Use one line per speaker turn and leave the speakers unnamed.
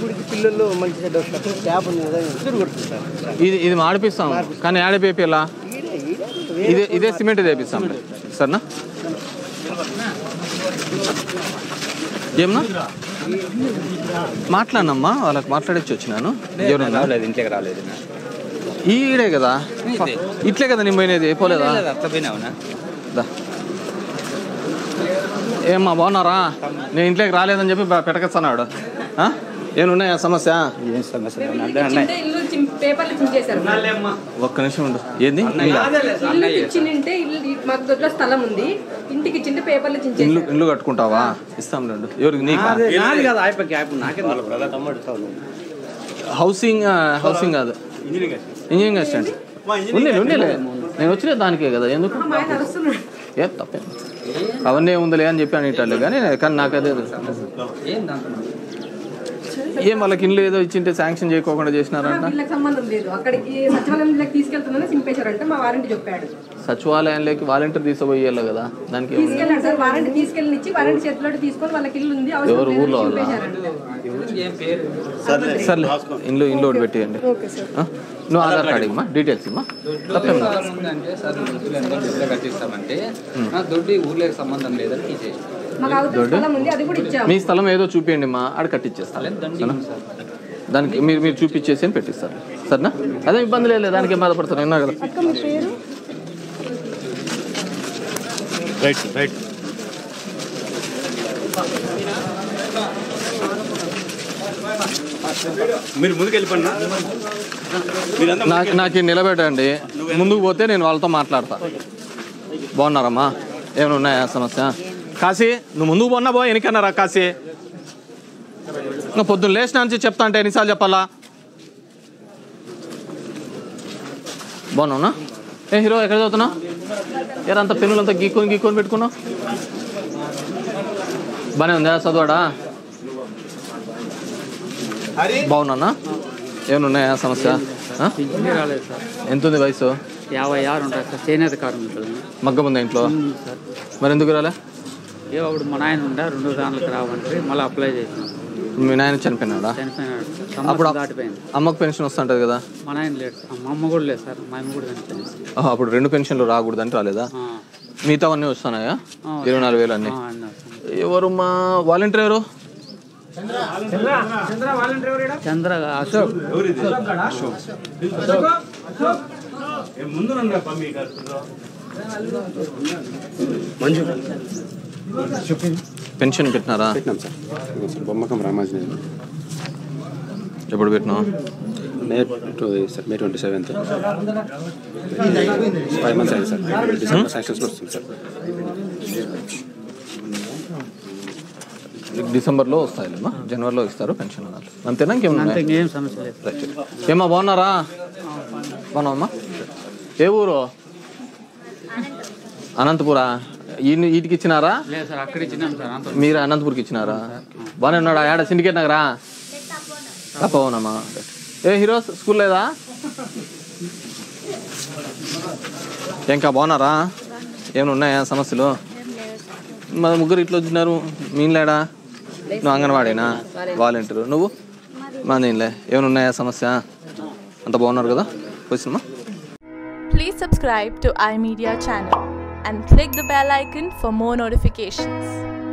ఇప్పటికి పిల్లలు మంచి చెడ్డ వస్తారు ట్యాప్ ఉంది కదా ఇద్దరు కొడుతుంటారు
ఇది ఇది మాడిపిస్తాం కానీ ఆడిపోయి ఎలా
ఈడే ఈడే
ఇదే ఇదే సిమెంట్ తెప్పిస్తాం సరేనా ఏమన్నా మాట్లాడినమ్మా వాళ్ళకి మాట్లాడచ్చు వచ్చినాను ఎవరన్నా
రాలేదు ఇంట్లోకి రాలేదు
ఈడే కదా ఇట్లే కదా నేను పోయినది పోలేదా
అట్లా పోయినావునా
దా. ఏమ్మా బాగున్నారా నేను ఇంట్లోకి రాలేదని చెప్పి పెట్టకస్తున్నాడు ఏమున్నాయా సమస్య
ఏం సమస్య
చింటే ఇల్లు చిం- పేపర్లు చించేశారు
ఒక్క నిమిషం ఉండు ఏంది ఇల్లా?
ఇల్లు ఇచ్చింటే ఇల్లు మాకు దొడ్లో స్థలం ఉంది ఇంటికి ఇచ్చింటే పేపర్లు
ఇల్లు
చించేశారు
ఇల్లు కట్టుకుంటావా ఇస్తాం రెండు ఎవరికి నీకు
నాది కదా అయిపోయి అయిపోయి నాకే
హౌసింగ్ ఆ, హౌసింగ్ కాదు ఇంజనీరింగ్ అసిస్టెంట్ ఉంది ఉండేలే నేను వచ్చిన దానికే కదా ఎందుకు
మా ఆయన అరుస్తున్నాడు
ఏ తప్పే అవన్నీ ఉందిలే అని చెప్పి అని ఇట్టాలి కానీ కానీ నాకు అదే
ఏం దాంట్లో
ఏం వాళ్ళకి ఇల్లు ఏదో ఇచ్చింటే శాంక్షన్ చేయకోకుండా చేసినారంట
వీళ్ళకి సంబంధం లేదు అక్కడికి సచివాలయంలోకి తీసుకెళ్తున్నానే చింపేశారంట మా వారంటీ చెప్పాడు
సచివాలయంలోకి వాలంటీర్ తీసుకుపోయేయాలి కదా దానికి ఏముంది?
తీసుకెళ్ళాడు సార్ వారంటీ తీసుకెళ్ళి ఇచ్చి వారంటీ చేతిలో తీసుకొని వాళ్ళకి ఇల్లు ఉంది అవసరం
ఎవరు
లేదు
ఊర్లో వాళ్ళా?
చింపేశారంట
ఏం పేరు
సర్లే ఇంట్లో ఇంట్లో ఒకటి పెట్టేయండి ఆ? నువ్వు ఆధార్ కార్డు ఇమ్మా డీటెయిల్స్ ఇమ్మా తప్పేం లేదు.
స్థలం ఉందంటే సార్ దుడ్డులు ఎంత దుడ్డు కట్టిస్తామంటే నా దుడ్డు ఊర్లోకి సంబంధం లేదని తీసేసి
మాకు అవతల స్థలం ఉంది అది కూడా ఇచ్చాము
మీ స్థలం ఏదో చూపించండి మా ఆడ కట్టించేస్తాను సరేనా? దానికి మీరు మీరు చూపించేసి అని పెట్టిస్తారు సరేనా అదే ఇబ్బంది లేదు దానికి ఏం బాధపడతాను విన్నా కదా
అక్క మీ పేరు
రైట్ రైట్ మీరు ముందుకు వెళ్ళిపోండి మీరంతా
నాకు నాకు ఈ నిలబెట్టండి ముందుకు పోతే నేను వాళ్ళతో మాట్లాడతా బాగున్నారమ్మా ఏమైనా ఉన్నాయా సమస్య కాశీ నువ్వు ముందుకు పోన్నా బో ఎనికన్నారా కాశీ ఇంకా పొద్దున్న లేచిన నుంచి చెప్తా అంటే ఎన్నిసార్లు చెప్పాలా బాగున్నావునా ఏ హీరో ఎక్కడ చదువుతున్నావు ఏరంత పెన్నులంతా గీక్కొని గీక్కొని పెట్టుకున్నావు బానే ఉందా చదవాడా బాగున్నా ఏమైనా ఉన్నాయా సమస్య ఆ?
పింఛన్ రాలేదు సార్
ఎంత ఉంది వయసు
యాభై ఆరు ఉంటుంది సార్ చేనేత కార్మికులు
మగ్గం ఉందా ఇంట్లో
సార్
మరి ఎందుకు రాలే
ఏ ఒకడు మా నాయన ఉండే రెండు దాంట్లోకి రావంటే మళ్ళీ అప్లై చేసినాం
మీ నాయన చనిపోయినాడా
చనిపోయినాడు
అప్పుడు
సంవత్సరం దాటిపోయింది
అమ్మకు పెన్షన్ వస్తుంటది కదా
మా నాయన లేడు సార్ మా అమ్మ కూడా లేదు సార్ మా అమ్మ కూడా చనిపోయింది
ఆహా, అప్పుడు రెండు పెన్షన్లు రాకూడదని రాలేదా
ఆ,
మిగతా అన్నీ వస్తున్నాయా
ఆ,
ఇరవై నాలుగు వేలు అన్నీ
ఆ, అన్నారు సార్.
ఎవరు మా వాలంటీర్ ఎవరు
చంద్ర అశోక్
ముందు
పెన్షన్ పెట్టినారా
పెట్టినాం సార్ ఇదిగో సార్ బొమ్మకం రామాజనేని
ఎప్పుడు పెట్టినావు
May two sir May twenty seventh five months అయింది సార్ డిసెంబర్ సెక్షన్స్ వస్తుంది సార్
డిసెంబర్లో వస్తాయిలేమా జనవరిలో ఇస్తారు పెన్షన్ అన్నారు అంతేనా ఇంకేమన్నా
అంత
ఉన్నాయా?
ఇంకేం సమస్య లేదు
రైట్. ఏమ్మా బాగున్నారా బాగున్నావమ్మా ఏ ఊరు అనంతపురా ఈ వీటికి ఇచ్చినారా
లేదు సార్ అక్కడ ఇచ్చినాం సార్ అంత
మీరు అనంతపూర్కి ఇచ్చినారా బాగానే ఉన్నాడా ఆడ సిండికేట్ నగరా తప్పవునమ్మా ఏ హీరో స్కూల్ లేదా ఇంకా బాగున్నారా ఏమైనా ఉన్నాయా సమస్యలు మా ముగ్గురు ఇట్లా వచ్చినారు మీన్లేడా నువ్వు అంగన్వాడేనా వాలంటీరు నువ్వు మా నేనులే ఏమైనా ఉన్నాయా సమస్య అంత బాగున్నారు కదా వచ్చినమ్మా
Please subscribe to iMedia channel and click the bell icon for more notifications.